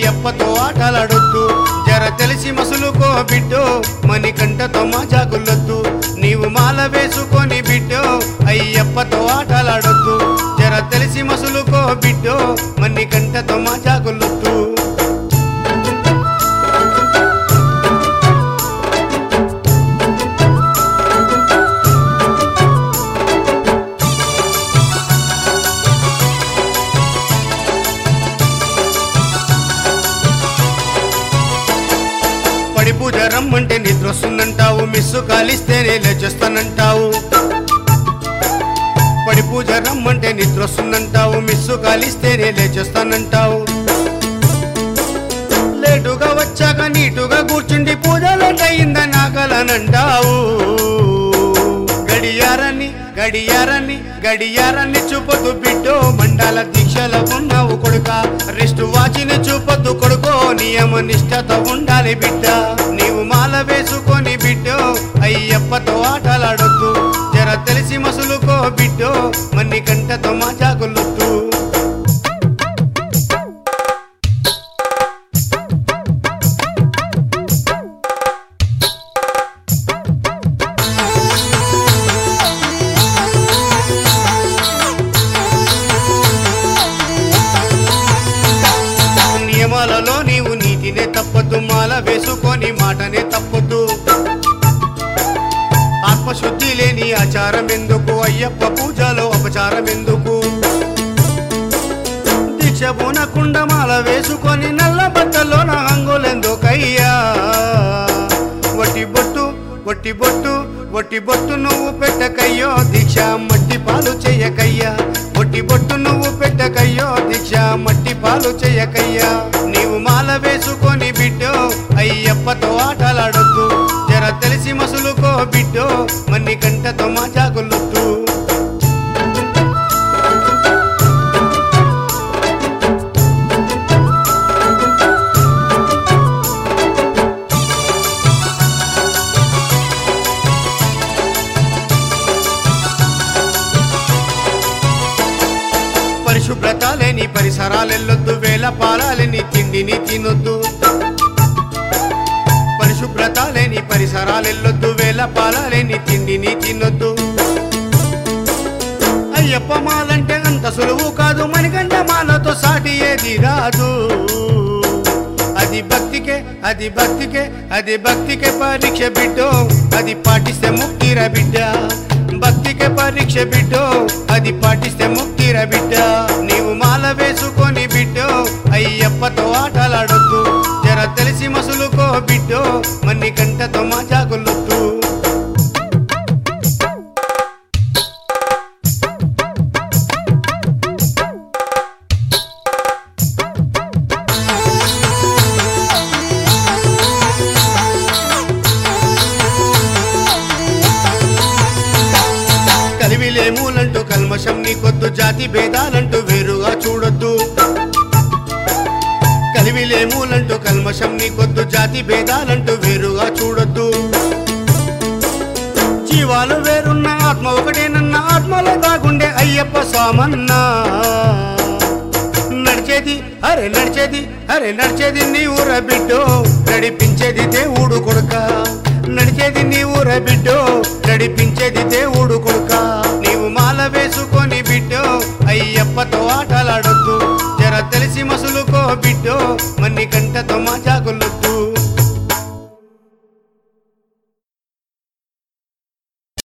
అయ్యప్పతో ఆటలాడొద్దు జర తెలిసి మసులుకో బిడ్డో మణికంఠతో మాజాకులొద్దు నీవు మాల వేసుకొని బిడ్డో అయ్యప్పతో ఆటలాడొద్దు జర తెలిసి మసులుకో బిడ్డో మణికంఠతో మాజాకులొద్దు పడి పూజ రమ్మంటే నిద్ర వస్తుందంటావు మిస్సు కాలిస్తేనే లేచేస్తానంటావు పడి పూజ రమ్మంటే నిద్ర వస్తుందంటావు మిస్సు కాలిస్తేనే లేచేస్తానంటావు లేటుగా వచ్చాక నీటుగా కూర్చుండి పూజలటయిందని నాగలనంటావు గడియారాన్ని గడియారాన్ని గడియారాన్ని చూపొద్దు బిడ్డో మండల దీక్షలో ఉన్నావు కొడుక రెస్ట్ వాచిని చూపొద్దు కొడుకో నియమ నిష్టత ఉండాలి బిడ్డ నీవు మాల వేసుకొని బిడ్డో అయ్యప్పతో ఆటలాడొద్దు జర తెలిసి మసులుకో బిడ్డో మన్ని కంటతో మాజాకులొద్దు నియమాలలో నీవు నీతినే తప్పొద్దు మాల వేసుకొని మాటనే తప్పొద్దు ఆత్మశుద్ధి లేని ఆచారం ఎందుకు అయ్యప్ప పూజలో అపచారం ఎందుకు దీక్ష పూనకుండా మాల వేసుకొని నల్ల బట్టలో నా హంగులెందుకయ్యా వట్టి బొట్టు వట్టి బొట్టు వట్టి బొట్టు నువ్వు పెట్టకయ్యో దీక్ష మట్టి పాలు చేయకయ్యా వట్టి బొట్టు నువ్వు పెట్టకయ్యో దీక్ష మట్టి పాలు చేయకయ్యా నీవు మాల వేసుకొని బిడ్డో అయ్యప్పతో ఆటలాడొద్దు జర తెలిసి మసులుకో బిడ్డో మన్ని కంటతో మాజాకులొద్దు పరిశుభ్రత లేని పరిసరాలెల్లొద్దు వేల పాలాలేని తిండిని తినొద్దు పరిశుభ్రత లేని పరిసరాలెల్లొద్దు వేల పాలాలేని తిండిని తినొద్దు అయ్యప్ప మాలంటే అంత సులువు కాదు మణికంఠ మాలతో సాటి ఏది రాదు అది భక్తికే అది భక్తికే అది భక్తికే పరీక్ష బిడ్డో అది పాటిస్తే ముక్తిర బిడ్డ భక్తికే పరీక్ష బిడ్డో అది పాటిస్తే ముక్తిర బిడ్డ నీవు మాల వేసుకొని బిడ్డో అయ్యప్పతో ఆటలాడొద్దు జర తెలిసి మసులుకో బిడ్డో మన్ని కంటతో మాజాకులొద్దు కలివిలేమూలంటూ కల్మషం నీకొద్దు జాతి భేదాలంటూ వేరుగా చూడొద్దు కలివిలేమూలంటూ కల్మషం నీకొద్దు జాతి భేదాలంటూ వేరుగా చూడొద్దు జీవాలు వేరున్న ఆత్మ ఒకటేనన్న ఆత్మలో దాగుండే అయ్యప్ప స్వామన్నా నడిచేది అరే నడిచేది అరే నడిచేది నీ ఊర బిడ్డో నడిపించేది దేవుడు కొడుక నడిచేది నీ ఊర బిడ్డో నడిపించేది దేవుడు కొడుక నీవు మాల వేసుకొని బిడ్డో అయ్యప్పతో ఆటలాడొద్దు జర తెలిసి మసులుకో బిడ్డో మన్ని కంటతో మాజా